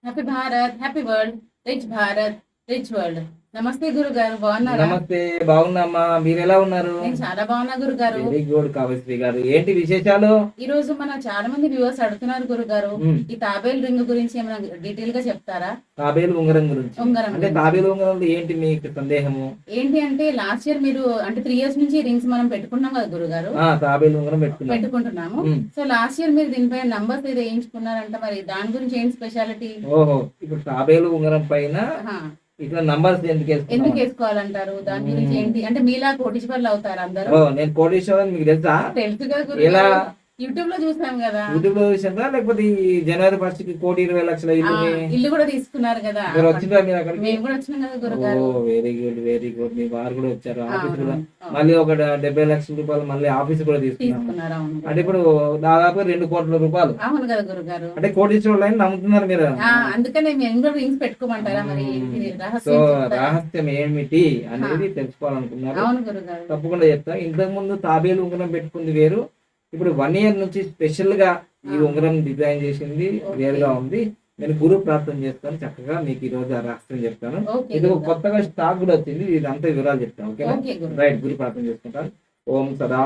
Happy Bharat happy world rich Bharat rich world నమస్తే గురుగారు బాగున్నారా నమస్తే బాగున్నామ్మా మీరు ఎలా ఉన్నారు నేను చాలా బాగున్నా గురుగారు వెరీ గుడ్ కావ్యశ్రీ గారు ఏంటి విశేషాలు ఈ రోజు మన చాలా మంది వ్యూవర్స్ అడుగుతున్నారు గురుగారు ఉమ్, ఈ తాబేల్ రింగ్ గురించి ఏమైనా డీటెయిల్ గా చెప్తారా తాబేలు ఉంగరం గురించి ఉంగరం అంటే గురించి. తాబేలు ఉంగరంలో ఏంటి మీకు సందేహము ఏంటి అంటే లాస్ట్ ఇయర్ మీరు అంటే త్రీ ఇయర్స్ నుంచి రింగ్స్ మనం పెట్టుకున్నాం కదా గురుగారు ఆ తాబేలు ఉంగరం పెట్టుకున్నాం పెట్టుకుంటున్నాము ఉమ్, సో లాస్ట్ ఇయర్ మీరు దీనిపైన నంబర్స్ ఏదో వేయించుకున్నారంట మరి దాని గురించి ఏంటి స్పెషాలిటీ ఓహో ఇప్పుడు తాబేలు ఉంగరం పైన ఇట్లా నంబర్స్ ఎందుకు ఎందుకు వేసుకున్నాం వేసుకోవాలంటారు దాని గురించి మ్మ్. ఏంటి అంటే మీలా కోటీశ్వర్లు అవుతారు అందరూ ఓ నేను కోటేశ్వరం మీకు తెలుసా తెలుసు కదా ఎలా గురుగారు యూట్యూబ్ లో చూసాం కదా యూట్యూబ్ లో చూసారా లేకపోతే ఈ జనవరి ఫస్ట్ కి కోటి ఇరవై లక్షల ఆ, ఇల్లుని ఇల్లు కూడా తీసుకున్నారు కదా మీరు వచ్చిందా మీరు అక్కడికి మేము కూడా వచ్చినాం కదా ఓ గురుగారు వెరీ గుడ్ వెరీ గుడ్ మీ వారు కూడా వచ్చారు ఆ, ఆఫీస్ కూడా అవును. మళ్ళీ ఒక డెబ్బై లక్షల రూపాయలు మళ్ళీ ఆఫీస్ కూడా తీసుకున్నాం తీసుకున్నారు అవును అంటే ఇప్పుడు దాదాపు రెండు కోట్ల రూపాయలు అవును కదా గురుగారు అంటే కోటీశ్వరులు అని నమ్ముతున్నారు మీరు ఆ, అందుకనే మేము కూడా రింగ్స్ పెట్టుకోమంటారా మరి మ్మ్. ఇది సో రహస్యం చెప్తారా? రహస్యం ఏమిటి అనేది తెలుసుకోవాలనుకున్నారు అవును గురుగారు తప్పకుండా చెప్తా ఇంతకు ముందు తాబేలు ఉంగరం పెట్టుకుంది వేరు ఇప్పుడు వన్ ఇయర్ నుంచి స్పెషల్ గా ఈ ఆ. ఉంగరం డిజైన్ చేసింది ఓకే. వేరుగా ఉంది నేను గురు ప్రార్థన చేస్తాను చక్కగా మీకు ఈ రోజు ఆ రహస్యం చెప్తాను ఓకే ఇది ఒక గురుగారు. కొత్తగా స్టాక్ కూడా వచ్చింది ఇదంతా వివరాలు చెప్తాను ఓకే ఓకే గురు రైట్ గురు ప్రార్థన చేసుకుంటాను ఓం సదా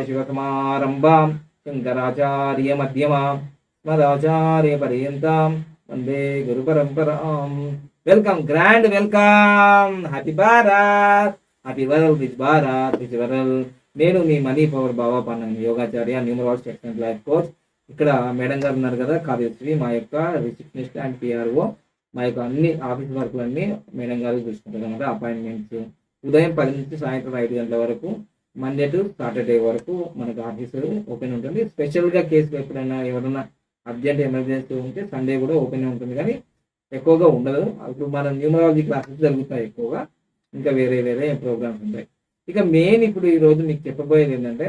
శివసమారంభాం శంకరాచార్య మధ్యమాం మదాచార్య పర్యంతం వందే గురు పరంపరాం welcome grand welcome happy Bharat happy world rich Bharat rich world నేను మీ మనీ పవర్ బాబా పన్నాను యోగాచార్య న్యూమరాలజీ టెక్నికల్ లైఫ్ కోచ్ ఇక్కడ మేడం గారు ఉన్నారు కదా కావ్యశ్రీ మా యొక్క రిసెప్షనిస్ట్ అండ్ పిఆర్ఓ మా యొక్క అన్ని ఆఫీస్ వర్క్లన్నీ మేడం గారు చూసుకుంటారు అనమాట అపాయింట్మెంట్స్ ఉదయం పది నుంచి సాయంత్రం ఐదు గంటల వరకు మండే టు సాటర్డే వరకు మనకు ఆఫీస్ ఓపెన్ ఉంటుంది స్పెషల్గా కేసులు ఎప్పుడైనా ఎవరైనా అర్జెంట్ ఎమర్జెన్సీ ఉంటే సండే కూడా ఓపెన్ ఉంటుంది కానీ ఎక్కువగా ఉండదు ఇప్పుడు మన న్యూమరాలజీ క్లాసెస్ జరుగుతాయి ఎక్కువగా ఇంకా వేరే వేరే ప్రోగ్రామ్స్ ఉంటాయి ఇక మెయిన్ ఇప్పుడు ఈ రోజు మీకు చెప్పబోయేది ఏంటంటే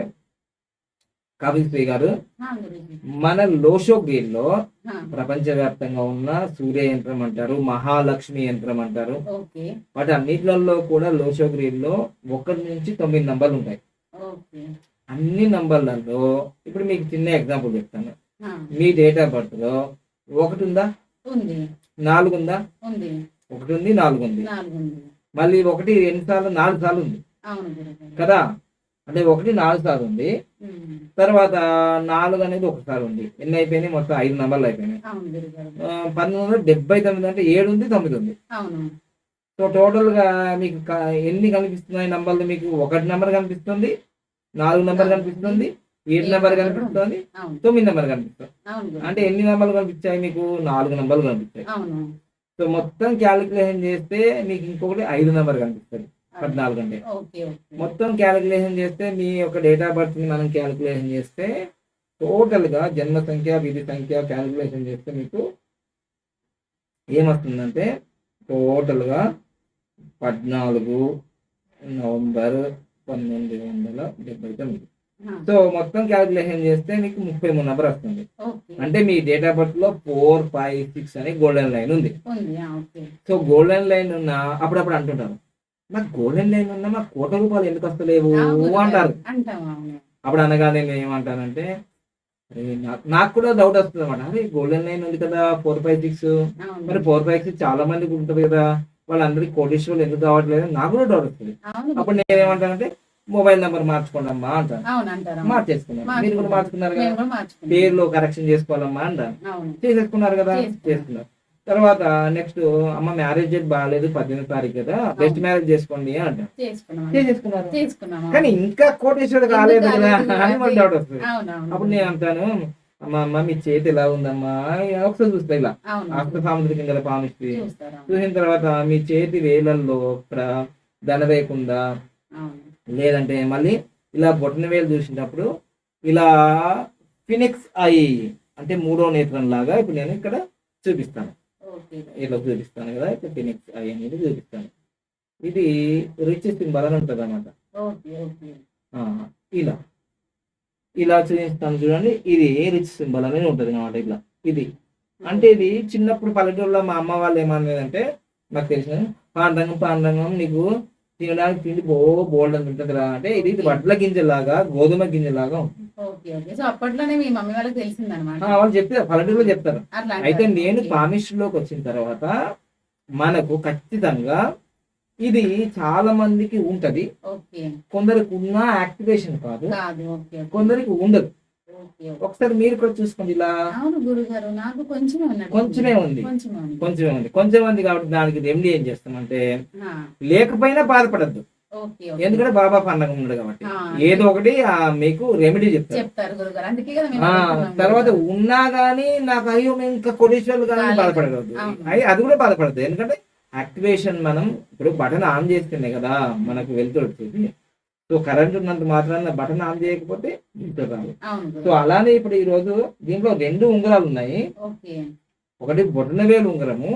కావ్యశ్రీ గారు ఆ, గురుజీ. మన లోషో గేల్లో ఆ, ప్రపంచవ్యాప్తంగా ఉన్న సూర్య యంత్రం అంటారు మహాలక్ష్మి యంత్రం అంటారు ఓకే వాటి అన్నిట్లలో కూడా లోషో గ్రీన్లో ఒకటి నుంచి తొమ్మిది నంబర్లు ఉంటాయి ఓకే అన్ని నంబర్లలో ఇప్పుడు మీకు చిన్న ఎగ్జాంపుల్ చెప్తాను ఆ, మీ డేట్ ఆఫ్ బర్త్ లో ఒకటి ఉందా ఉంది నాలుగు ఉందా ఉంది ఒకటి ఉంది నాలుగు ఉంది నాలుగు ఉంది మళ్ళీ ఒకటి ఎన్ని సార్లు నాలుగు సార్లు ఉంది అవును గురుగారు కదా అంటే ఒకటి నాలుగు సార్లు ఉంది మ్మ్. తర్వాత నాలుగు అనేది ఒకసారి ఉంది ఎన్ని అయిపోయినాయి మొత్తం ఐదు నంబర్లు అయిపోయినాయి అవును గురుగారు ఆ, పంతొమ్మిది వందల డెబ్బై తొమ్మిది అంటే ఏడు ఉంది తొమ్మిది ఉంది అవును సో టోటల్ గా మీకు క- ఎన్ని కనిపిస్తున్నాయి నంబర్లు మీకు ఒకటి నెంబర్ కనిపిస్తుంది నాలుగు నెంబర్ కనిపిస్తుంది ఏడు నెంబర్ కనిపిస్తుంది అవును తొమ్మిది నెంబర్ కనిపిస్తుంది అవును గురు- అంటే ఎన్ని నెంబర్లు కనిపించాయి మీకు నాలుగు నెంబర్లు కనిపించాయి అవును సో మొత్తం క్యాలిక్యులేషన్ చేస్తే మీకు ఇంకొకటి ఐదు నెంబర్ కనిపిస్తుంది పద్నాలుగు అంటే ఓకే ఓకే మొత్తం క్యాలిక్యులేషన్ చేస్తే మీ యొక్క డేట్ ఆఫ్ బర్త్ ని మనం క్యాలిక్యులేషన్ చేస్తే టోటల్ గా జన్మ సంఖ్య విధి సంఖ్య క్యాలిక్యులేషన్ చేస్తే మీకు ఏమొస్తుందంటే టోటల్ గా పద్నాలుగు నవంబర్ పంతొమ్మిది వందల డెబ్బై తొమ్మిది ఆ, సో మొత్తం క్యాలిక్యులేషన్ చేస్తే మీకు ముప్పై మూడు నెంబర్ వస్తుంది ఓకే అంటే మీ డేట్ ఆఫ్ బర్త్ లో ఫోర్ ఫైవ్ సిక్స్ అని గోల్డెన్ లైన్ ఉంది ఉంది ఆ, ఓకే సో గోల్డెన్ లైన్ ఉన్న అప్పుడప్పుడు అంటుంటారు నాకు గోల్డెన్ లైన్ ఉన్న మాకు కోట్ల రూపాయలు ఎందుకు వస్తలేవు ఆ, గురుగారు. అంటారు అంటాం అవును అప్పుడు అనగానే నేను ఏమంటానంటే అరే నాకు నాకు కూడా డౌట్ వస్తుంది అనమాట అరే గోల్డెన్ లైన్ ఉంది కదా ఫోర్ ఫైవ్ సిక్స్ అవును మరి ఫోర్ ఫైవ్ సిక్స్ చాలా మందికి ఉంటుంది కదా వాళ్ళందరికీ కోటేశ్వర్లు ఎందుకు కావట్లేదు అని నాకు కూడా డౌట్ వస్తుంది అవును అప్పుడు నేను ఏమంటానంటే మొబైల్ నెంబర్ మార్చుకోండి అమ్మా అంటాను అవును అంటారు అవును. మార్చేసుకున్నాను మీరు కూడా మార్చుకున్నారు మేము కదా కూడా మార్చుకున్నాం పేర్లో కరెక్షన్ చేసుకోవాలమ్మా అంటాను అవును చేసేసుకున్నారు కదా చేసుకున్నాం. చేసుకున్నారు తర్వాత నెక్స్ట్ అమ్మ మ్యారేజ్ డేట్ బాగాలేదు పద్దెనిమిది తారీఖు కదా బెస్ట్ మ్యారేజ్ చేసుకోండి అంటారు చేసుకున్నాం చేసేసుకున్నారు చేసుకున్నాం కానీ ఇంకా కోటేశ్వరుడు కాలేదు ఎందుకు కదా కాలేదు? అని మనకు డౌట్ వస్తుంది అవును అవును అప్పుడు నేను అంటాను అమ్మ అమ్మ మీ చేతి ఎలా ఉందమ్మా ఒకసారి చూస్తా ఇలా అవును ఆస్త సాముద్రికం కదా పామిస్త్రీ చూస్తారు అవును. చూసిన తర్వాత మీ చేతి వేలల్లో ఇక్కడ ధనవేకుందా అవును లేదంటే మళ్ళీ ఇలా బొట్టన వేలు చూసినప్పుడు ఇలా ఫినిక్స్ ఐ అంటే మూడో నేత్రం లాగా ఇప్పుడు నేను ఇక్కడ చూపిస్తాను ఓకే ఇలా చూపిస్తాను కదా ఇక్కడ ఫినిక్స్ ఐ అనేది చూపిస్తాను ఇది రిచ్ సింబల్ అని ఉంటుంది అనమాట ఓకే ఓకే ఇలా ఇలా చూపిస్తాను చూడండి ఇది రిచ్ సింబల్ అనేది ఉంటుంది అనమాట ఇట్లా ఇది అంటే ఇది చిన్నప్పుడు పల్లెటూరులో మా అమ్మ వాళ్ళు ఏమన్నదంటే నాకు తెలిసిన పాండంగం పాండంగం నీకు తినడానికి తిండి బో బోల్డ్ అని ఉంటుంది రా అంటే ఇది ఇది వడ్ల గింజలాగా గోధుమ గింజలాగా ఉంటుంది ఓకే ఓకే సో అప్పట్లోనే మీ మమ్మీ వాళ్ళకి తెలిసింది అనమాట ఆ, వాళ్ళు చెప్తారు పల్లెటూరులో చెప్తారు అట్లా అయితే అంటారు. నేను ఓకే. పామిస్ట్రీలోకి వచ్చిన తర్వాత మనకు ఖచ్చితంగా ఇది చాలా మందికి ఉంటది ఓకే కొందరికి ఉన్న యాక్టివేషన్ కాదు కాదు ఓకే ఓకే. కొందరికి ఉండదు ఓకే ఓకే. ఒకసారి మీరు కూడా చూసుకోండి ఇలా అవును గురుగారు నాకు కొంచెమే ఉన్నట్టు కొంచెమే ఉంది కొంచెమే ఉంది కొంచెమే ఉంది కొంచెం ఉంది కాబట్టి దానికి రెమెడీ ఏం చేస్తామంటే ఆ, లేకపోయినా బాధపడద్దు ఓకే ఓకే. ఎందుకంటే బాబా పండగ ఉన్నాడు కాబట్టి ఆ, ఏదో ఒకటి ఆ, మీకు రెమెడీ చెప్తారు చెప్తారు గురుగారు అందుకే కదా మేము ఆ, అడుగుతున్నాం తర్వాత గురుగారు. ఉన్నా గానీ నాకు అయ్యో మేము ఇంకా కోటీశ్వర్లు కానీ కాలేదు. బాధపడకూడదు అవును. అయ్యి అది కూడా బాధపడదు ఎందుకంటే యాక్టివేషన్ మనం ఇప్పుడు బటన్ ఆన్ చేస్తేనే కదా మనకు వెళ్తురు వచ్చేది సో కరెంట్ ఉన్నంత మాత్రాన బటన్ ఆన్ చేయకపోతే వెళ్తురు రాదు అవును సో గురుగారు. అలానే ఇప్పుడు ఈ రోజు దీంట్లో రెండు ఉంగరాలు ఉన్నాయి ఓకే ఒకటి బొటనవేలు ఉంగరము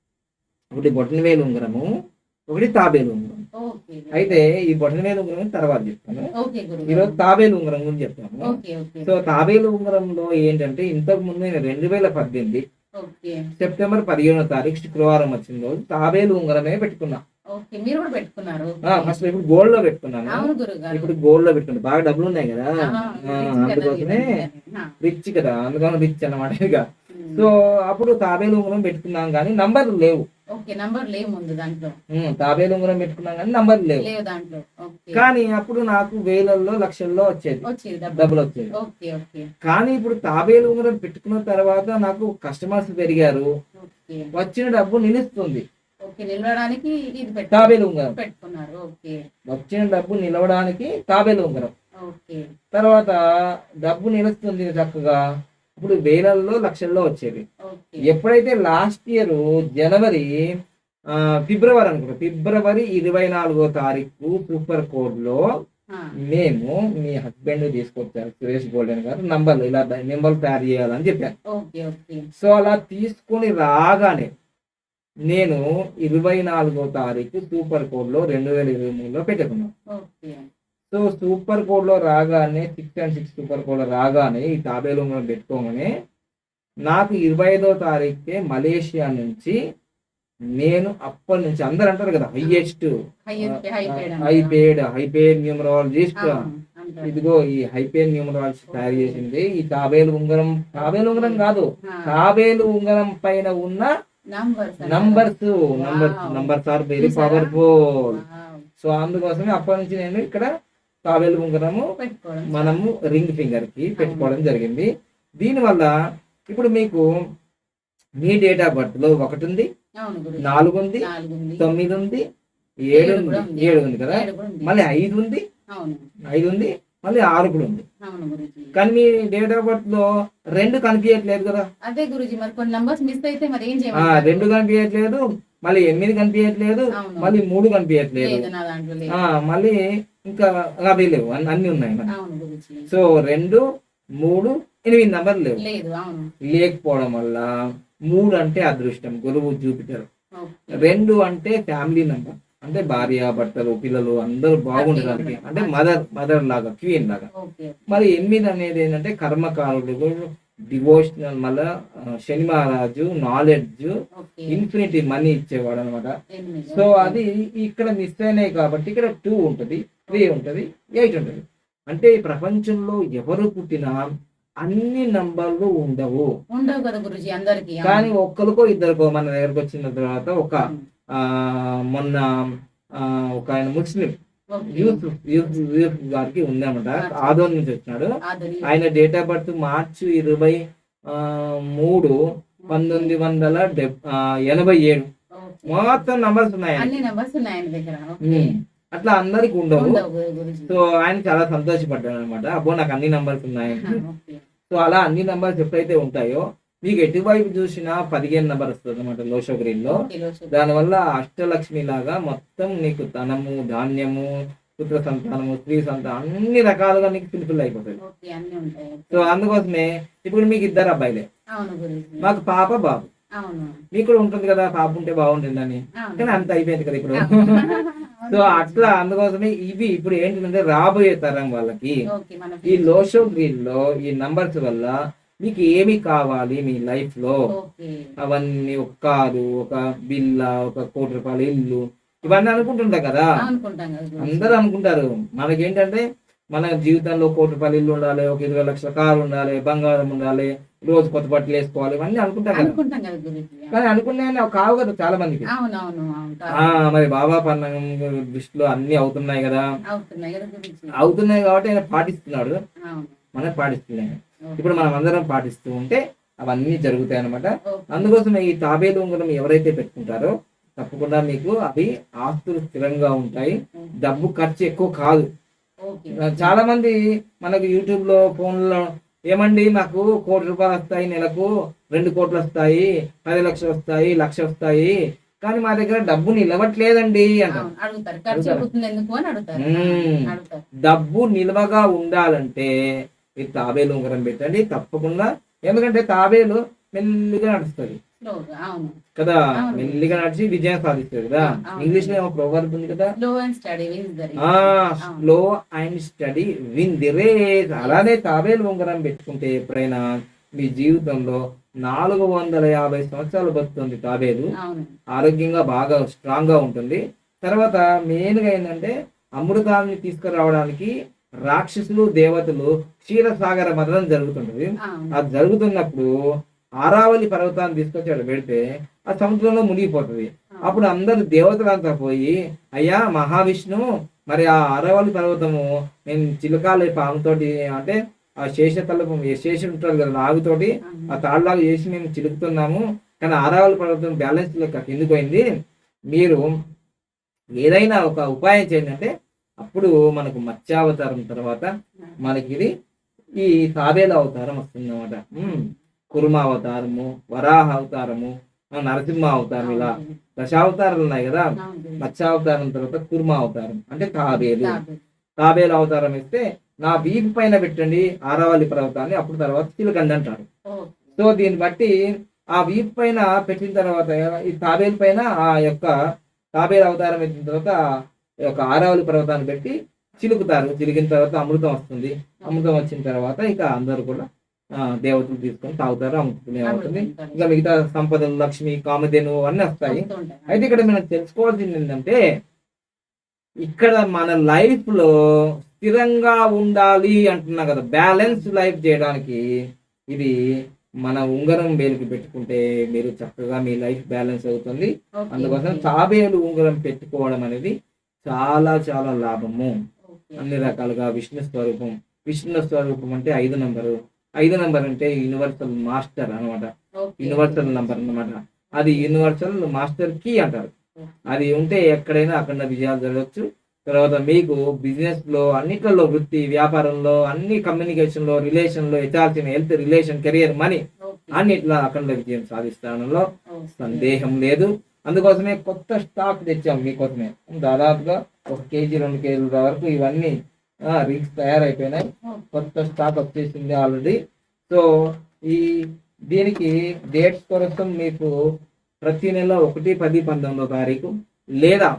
ఒకటి బొటనవేలు ఉంగరము ఒకటి తాబేలు ఉంగరం ఓకే అయితే ఈ బొటనవేలు ఉంగరం తర్వాత చెప్తాను ఓకే ఈ గురుగారు రోజు తాబేలు ఉంగరం గురించి చెప్తాను ఓకే ఓకే సో తాబేలు ఉంగరంలో ఏంటంటే ఇంతకు ముందు నేను రెండు వేల పద్దెనిమిది ఓకే సెప్టెంబర్ పదిహేనో తారీఖు శుక్రవారం వచ్చిన రోజు తాబేలు ఉంగరమే పెట్టుకున్నా ఓకే మీరు కూడా పెట్టుకున్నారు ఫస్ట్ ఇప్పుడు గోల్డ్ లో పెట్టుకున్నాను అవును గురుగారు ఇప్పుడు గోల్డ్ లో పెట్టుకున్నా బాగా డబ్బులు ఉన్నాయి కదా ఆహా, ఆ, రిచ్ కదా అందుకోసమే ఇది. ఆ, రిచ్ కదా అందుకని రిచ్ అన్నమాట ఇక ఉమ్. సో అప్పుడు తాబేలు ఉంగరం పెట్టుకున్నాం కానీ నంబర్ లేవు ఓకే నంబర్ లేవు ముందు దాంట్లో ఉమ్, తాబేలు ఉంగరం పెట్టుకున్నాం కానీ నంబర్ లేవు లేవు దాంట్లో ఓకే కానీ అప్పుడు నాకు వేలల్లో లక్షల్లో వచ్చేది వచ్చేది డబ్బు డబ్బులు వచ్చేది ఓకే ఓకే కానీ ఇప్పుడు తాబేలు ఉంగరం పెట్టుకున్న తర్వాత నాకు కస్టమర్స్ పెరిగారు ఓకే వచ్చిన డబ్బు నిలుస్తుంది ఓకే నిలవడానికి ఇది పెట్టు తాబేలు ఉంగరం పెట్టుకున్నారు ఓకే వచ్చిన డబ్బు నిలవడానికి తాబేలు ఉంగరం ఓకే తర్వాత డబ్బు నిలుస్తుంది చక్కగా ఇప్పుడు వేలల్లో లక్షల్లో వచ్చేది ఓకే ఎప్పుడైతే లాస్ట్ ఇయర్ జనవరి ఆ, ఫిబ్రవరి అనుకుంటా ఫిబ్రవరి ఇరవై నాలుగో తారీఖు సూపర్ కోడ్ లో ఆ, మేము మీ హస్బెండ్ తీసుకొచ్చారు సురేష్ గోల్డెన్ గారు నంబర్లు ఇలా నెంబర్లు తయారు చేయాలని చెప్పాను ఓకే ఓకే సో అలా తీసుకొని రాగానే నేను ఇరవై నాలుగో తారీఖు సూపర్ కోడ్ లో రెండు వేల ఇరవై మూడులో పెట్టుకున్నాను ఓకే సో సూపర్ కోడ్ లో రాగానే six and six super code లో రాగానే ఈ తాబేలు ఉంగరం పెట్టుకోగానే నాకు ఇరవై ఐదో తారీఖే మలేషియా నుంచి నేను అప్పటి నుంచి అందరు అంటారు కదా highest highest high paid high paid high paid numerologist అంటారు ఇదిగో ఈ హై పేడ్ న్యూమరాలజిస్ట్ తయారు చేసింది ఈ తాబేలు ఉంగరం తాబేలు ఉంగరం కాదు తాబేలు ఉంగరం పైన ఉన్న numbers numbers numbers Wow. Numbers are very చూసారా? పవర్ఫుల్ సో అందుకోసమే అప్పటి నుంచి నేను ఇక్కడ తాబేలు ఉంగరము పెట్టుకోవడం మనము రింగ్ ఫింగర్ కి పెట్టుకోవడం జరిగింది దీనివల్ల ఇప్పుడు మీకు మీ డేట్ ఆఫ్ బర్త్ లో ఒకటి ఉంది అవును గురు నాలుగు ఉంది నాలుగు ఉంది తొమ్మిది ఉంది ఏడు ఏడు ఉంది కూడా ఉంది. ఏడు ఉంది కదా ఏడు కూడా ఉంది. మళ్ళీ ఐదు ఉంది అవును ఐదు ఉంది మళ్ళీ ఆరు కూడా ఉంది అవును గురుజీ కానీ మీ డేట్ ఆఫ్ బర్త్ లో రెండు కనిపించట్లేదు కదా అదే గురుజీ మరి కొన్ని నంబర్స్ మిస్ అయితే మరి ఏం ఆ చేయమంటారు రెండు కనిపించట్లేదు మళ్ళీ ఎనిమిది కనిపించట్లేదు అవును. మళ్ళీ మూడు కనిపించట్లేదు లేదు నా దాంట్లో లేదు ఆ మళ్ళీ ఇంకా అవి లేవు అన్ని అన్ని ఉన్నాయి మరి. అవును గురుజీ సో రెండు మూడు ఎనిమిది నంబర్లు లేవు లేదు అవును లేకపోవడం వల్ల మూడు అంటే అదృష్టం గురువు జూపిటర్ ఓకే. రెండు అంటే ఫ్యామిలీ నంబర్ అంటే భార్య భర్తలు పిల్లలు అందరూ బాగుండడానికి అంటే మదర్ మదర్ లాగా క్వీన్ లాగా ఓకే మరి ఎనిమిది అనేది ఏంటంటే కర్మకారుడు డివోషనల్ మళ్ళా ఆ, శని మహారాజు నాలెడ్జ్ ఓకే ఇన్ఫినిటీ మనీ ఇచ్చేవాడు అనమాట ఎనిమిది. So okay. అది ఇక్కడ మిస్ అయినాయి కాబట్టి ఇక్కడ టూ ఉంటది త్రీ ఉంటది ఎయిట్ ఉంటది అంటే ఈ ప్రపంచంలో ఎవరు పుట్టినా అన్ని నంబర్లు ఉండవు ఉండవు కదా గురుజీ అందరికి కానీ ఒక్కరికో ఇద్దరికో మన దగ్గరకు వచ్చిన తర్వాత ఒక ఆ మొన్న ఆ, ఒక ఆయన ముస్లిం యూత్ యూత్ యూత్ గారికి ఉందన్నమాట ఆదోన్ నుంచి వచ్చినాడు ఆయన డేట్ ఆఫ్ బర్త్ మార్చి ఇరవై ఆ, మూడు పంతొమ్మిది వందల డెబ్ ఆ, ఎనభై ఏడు మొత్తం నంబర్స్ ఉన్నాయి ఆయనకి. అన్ని నెంబర్స్ ఉన్నాయి ఆయన దగ్గర ఓకే. ఉమ్. అట్లా అందరికి ఉండవు ఉండవు గురు- గురుజీ సో ఆయన చాలా సంతోషపడ్డాడు అనమాట అబ్బో నాకు అన్ని నంబర్స్ ఉన్నాయి ఓకే. సో అలా అన్ని నంబర్స్ ఎప్పుడైతే ఉంటాయో మీకు ఎటువైపు చూసినా పదిహేను నంబర్ వస్తుంది అనమాట లోషో గ్రీన్ లో ఓకే, లోషు. దానివల్ల అష్టలక్ష్మి లాగా మొత్తం నీకు ధనము ధాన్యము పుత్ర సంతానము స్త్రీ సంతానం అన్ని రకాలుగా నీకు ఫుల్ఫిల్ అయిపోతుంది ఓకే అన్ని ఉంటాయి ఓకే. సో అందుకోసమే ఇప్పుడు మీకు ఇద్దరు అబ్బాయిలే అవును గురుజీ మాకు పాప బాబు అవును మీకు కూడా ఉంటుంది కదా పాప ఉంటే బాగుంటుందని అవును. కానీ అంత అయిపోయింది కదా ఇప్పుడు అవును. సో అట్లా అందుకోసమే ఇవి ఇప్పుడు ఏంటంటే రాబోయే తరం వాళ్ళకి ఓకే మన ఈ లోషో గ్రీన్ లో ఈ నంబర్స్ వల్ల మీకు ఏమి కావాలి మీ లైఫ్ లో ఓకే అవన్నీ ఒక కారు ఒక బిల్లా ఒక కోటి రూపాయల ఇల్లు ఇవన్నీ అనుకుంటుంటాం కదా అనుకుంటాం కదా గురూజీ. అందరూ అనుకుంటారు మనకేంటంటే మన జీవితంలో కోటి రూపాయలు ఇల్లు ఉండాలి ఒక ఇరవై లక్షల కారు ఉండాలి బంగారం ఉండాలి రోజు కొత్త బట్టలు వేసుకోవాలి ఇవన్నీ అనుకుంటాం కదా అనుకుంటాం కదా గురుజీ కానీ అనుకునే కావు కదా చాలా మందికి అవునవును ఆ మరి బాబా పన్నం దృష్టిలో అన్ని అవుతున్నాయి కదా అవుతున్నాయి కదా గురుజీ అవుతున్నాయి కాబట్టి ఆయన పాటిస్తున్నాడు అవును మనం పాటిస్తున్నాం ఓకే. ఇప్పుడు మనం అందరం పాటిస్తూ ఉంటే అవన్నీ జరుగుతాయి అనమాట ఓకే. అందుకోసం ఈ తాబేలు ఉంగరం ఎవరైతే పెట్టుకుంటారో తప్పకుండా మీకు అవి ఆస్తులు స్థిరంగా ఉంటాయి డబ్బు ఖర్చు ఎక్కువ కాదు ఓకే చాలా మంది మనకు యూట్యూబ్ లో ఫోన్లో ఏమండి మాకు కోటి రూపాయలు వస్తాయి నెలకు రెండు కోట్లు వస్తాయి పది లక్షలు వస్తాయి లక్ష వస్తాయి కానీ మా దగ్గర డబ్బు నిలవట్లేదండి అంటారు అవును, అడుగుతారు ఖర్చు అడుగుతారు. అవుతుంది ఎందుకు అని అడుగుతారు మ్మ్. అడుగుతారు డబ్బు నిల్వగా ఉండాలంటే ఈ తాబేలు ఉంగరం పెట్టండి తప్పకుండా ఎందుకంటే తాబేలు మెల్లిగా నడుస్తుంది స్లోగా అవును కదా అవును. మెల్లిగా నడిచి విజయం సాధిస్తుంది కదా అవును. ఇంగ్లీష్ లో ఏమో ప్రోవర్బ్ ఉంది కదా slow and steady wins the ఆ slow and steady win the race అలానే తాబేలు ఉంగరం పెట్టుకుంటే ఎప్పుడైనా మీ జీవితంలో నాలుగు వందల యాభై సంవత్సరాలు బతుకుతుంది తాబేలు అవును ఆరోగ్యంగా బాగా స్ట్రాంగ్ గా ఉంటుంది తర్వాత మెయిన్ గా ఏంటంటే అమృతాన్ని తీసుకురావడానికి రాక్షసులు దేవతలు క్షీరసాగర మదనం జరుగుతుంటది అవును అది జరుగుతున్నప్పుడు ఆరావళి పర్వతాన్ని తీసుకొచ్చి అక్కడ పెడితే ఆ సముద్రంలో మునిగిపోతుంది అప్పుడు అందరు దేవతలంతా పోయి అయ్యా మహావిష్ణు మరి ఆ అరవల్లి పర్వతము నేను చిలకాలి పాముతోటి అంటే ఆ శేషతలపు శేషం ఉంటారు కదా నాగుతోటి ఆ తాళ్ళలాగా చేసి మేము చిలుకుతున్నాము కానీ ఆరావళి పర్వతం బ్యాలెన్స్ లెక్క కిందికి పోయింది మీరు ఏదైనా ఒక ఉపాయం చేయండి అంటే అప్పుడు మనకు మత్స్యావతారం తర్వాత మనకి ఇది ఈ తాబేల అవతారం వస్తుంది అనమాట కుర్మ అవతారము వరాహ అవతారము ఆ నరసింహ అవతారం ఇలా దశావతారాలు ఉన్నాయి కదా మత్స్యావతారం తర్వాత కుర్మ అవతారం అంటే తాబేలు తాబేలు అవతారం ఇస్తే నా వీపు పైన పెట్టండి ఆరావళి పర్వతాన్ని అప్పుడు తర్వాత చిలకండి అంటారు సో దీన్ని బట్టి ఆ వీపు పైన పెట్టిన తర్వాత ఈ తాబేలు పైన ఆ యొక్క తాబేలు అవతారం ఎత్తిన తర్వాత ఈ యొక్క ఆరావళి పర్వతాన్ని పెట్టి చిలుకుతారు చిలికిన తర్వాత అమృతం వస్తుంది అమృతం వచ్చిన తర్వాత ఇక అందరూ కూడా ఆ, దేవతలు తీసుకొని తాగుతారు అమృతం అవుతుంది ఇంకా మిగతా సంపదలు లక్ష్మి కామధేను అన్నీ వస్తాయి అయితే ఇక్కడ మనం తెలుసుకోవాల్సింది ఏంటంటే ఇక్కడ మన లైఫ్ లో స్థిరంగా ఉండాలి అంటున్నా కదా బ్యాలెన్స్ లైఫ్ చేయడానికి ఇది మన ఉంగరం వేలికి పెట్టుకుంటే మీరు చక్కగా మీ లైఫ్ బ్యాలెన్స్ అవుతుంది అందుకోసం తాబేలు ఉంగరం పెట్టుకోవడం అనేది చాలా చాలా లాభము అన్ని రకాలుగా విష్ణు స్వరూపం విష్ణు స్వరూపం అంటే ఐదు నంబరు ఐదు నంబర్ అంటే యూనివర్సల్ మాస్టర్ అన్నమాట యూనివర్సల్ నంబర్ అన్నమాట అది యూనివర్సల్ మాస్టర్ కీ అంటారు అది ఉంటే ఎక్కడైనా అక్కడ విజయాలు జరగచ్చు తర్వాత మీకు బిజినెస్ లో అన్నిట్లలో వృత్తి వ్యాపారంలో అన్ని కమ్యూనికేషన్ లో రిలేషన్ లో H R C health relation career money అన్నిట్లో అఖండ విజయం సాధిస్తానంలో సందేహం లేదు అందుకోసమే కొత్త స్టాక్ తెచ్చాం మీకోసమే దాదాపుగా ఒక కేజీ రెండు కేజీల వరకు ఇవన్నీ రింగ్స్ తయారైపోయినాయి కొత్త స్టాక్ వచ్చేసింది ఆల్రెడీ సో ఈ దీనికి డేట్స్ కోసం మీకు ప్రతి నెల ఒకటి పది పంతొమ్మిదో తారీఖు లేదా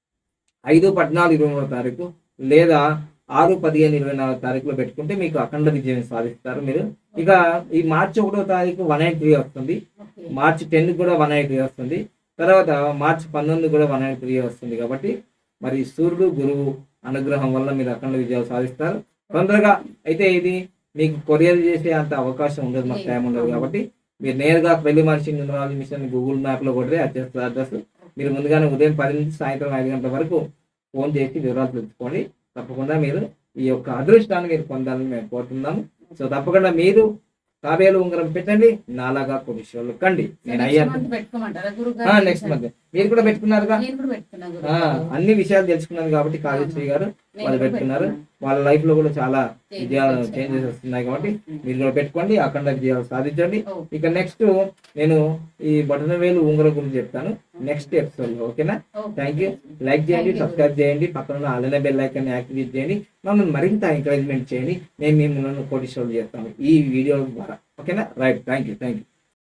ఐదు పద్నాలుగు ఇరవై మూడో తారీఖు లేదా ఆరు పదిహేను ఇరవై నాలుగు తారీఖులో పెట్టుకుంటే మీకు అఖండ విజయం సాధిస్తారు మీరు ఇక ఈ మార్చి ఒకటో తారీఖు వన్ ఎయిట్ త్రీ వస్తుంది మార్చి టెన్ కూడా వన్ ఎయిట్ త్రీ వస్తుంది తర్వాత మార్చి పంతొమ్మిది కూడా వన్ ఎయిట్ త్రీ వస్తుంది కాబట్టి మరి సూర్యుడు గురువు అనుగ్రహం వల్ల మీరు అఖండ విజయాలు సాధిస్తారు తొందరగా అయితే ఇది మీకు కొరియర్ చేసే అంత అవకాశం ఉండదు మాకు టైం ఉండదు కాబట్టి మీరు నేరుగా పెళ్లి మనిషి న్యూమరాలజీ మిషన్ గూగుల్ మ్యాప్ లో కొడితే వచ్చేస్తుంది అడ్రస్ మీరు ముందుగానే ఉదయం పది నుంచి సాయంత్రం ఐదు గంటల వరకు ఫోన్ చేసి వివరాలు తెలుసుకోండి తప్పకుండా మీరు ఈ యొక్క అదృష్టాన్ని మీరు పొందాలని మేము కోరుతున్నాము సో తప్పకుండా మీరు తాబేలు ఉంగరం పెట్టండి నాలాగా కొడిషోళ్ళు కండి నేను అయ్యాను పెట్టుకోమంటారా గురుగారు నెక్స్ట్ మంత్ మీరు కూడా పెట్టుకున్నారుగా నేను కూడా పెట్టుకున్నా ఆ, గురుగారు అన్ని విషయాలు తెలుసుకున్నాను కాబట్టి కాళేశ్వరి గారు నేను వాళ్ళు కూడా పెట్టుకున్నారు పెట్టుకున్నాను. వాళ్ళ లైఫ్ లో కూడా చాలా Changes విజయాలు వచ్చాయి. చేంజెస్ వస్తున్నాయి కాబట్టి ఓకే. మీరు కూడా పెట్టుకోండి అఖండ విజయాలు సాధించండి ఓకే. ఇక నెక్స్ట్ నేను ఈ బటన్ వేలు ఉంగరం గురించి చెప్తాను నెక్స్ట్ ఎపిసోడ్ లో ఓకేనా ఓకే. థ్యాంక్ యూ లైక్ చేయండి Thank you. సబ్స్క్రైబ్ చేయండి పక్కన ఉన్న అలనే బెల్ ఐకాన్ యాక్టివేట్ చేయండి మమ్మల్ని మరింత ఎంకరేజ్మెంట్ చేయండి నేను మిమ్మల్ని కోటి షోలు చేస్తాను ఈ వీడియో ద్వారా ఓకేనా right thank you thank you